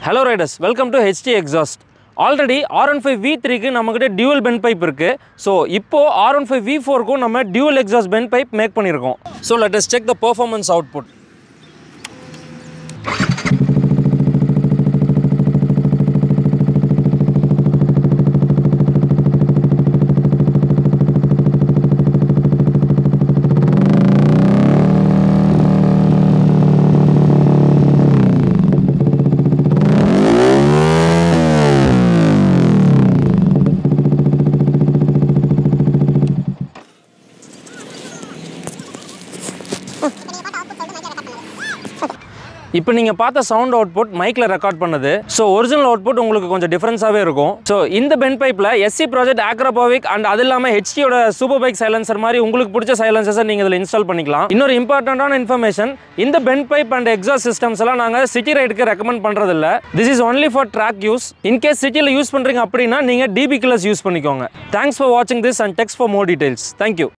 hello riders welcome to HD exhaust already R one five V த்ரீக்கு நம்மக்கிட்ட dual pen pipe இருக்குது so இப்போது R one five V ஃபோருக்கும் நம்ம dual exhaust pen pipe make பண்ணியிருக்கோம் so let us check the performance output இப்போ நீங்கள் பார்த்த சவுண்ட் அவுட்புட் மைக்கில் ரெக்கார்ட் பண்ணது ஸோ ஒரிஜினல் அவுட்புட் உங்களுக்கு கொஞ்சம் டிஃப்ரென்ஸாகவே இருக்கும் ஸோ இந்த பென் பைப்பில் எஸ்சி ப்ராஜெக்ட் ஆக்ரோபாவிக் அண்ட் அது இல்லாமல் ஹெச்டியோட சூப்பர் பைக் சைலன்சர் மாதிரி உங்களுக்கு பிடிச்ச சைலன்சர்ஸை நீங்கள் இதில் இன்ஸ்டால் பண்ணிக்கலாம் இன்னொரு இம்பார்ட்டண்ட்டான இன்ஃபர்மேஷன் இந்த pen pipe and exhaust systems எல்லாம் நாங்கள் சிட்டி ரைடுக்கு ரெக்கமெண்ட் பண்ணுறதில்ல this is only for track use in case சிட்டியில் யூஸ் பண்ணுறீங்க அப்படின்னா நீங்கள் டிபி கிளஸ் யூஸ் பண்ணிக்கோங்க தேங்க்ஸ் ஃபார் வாட்சிங் this and text for more details thank you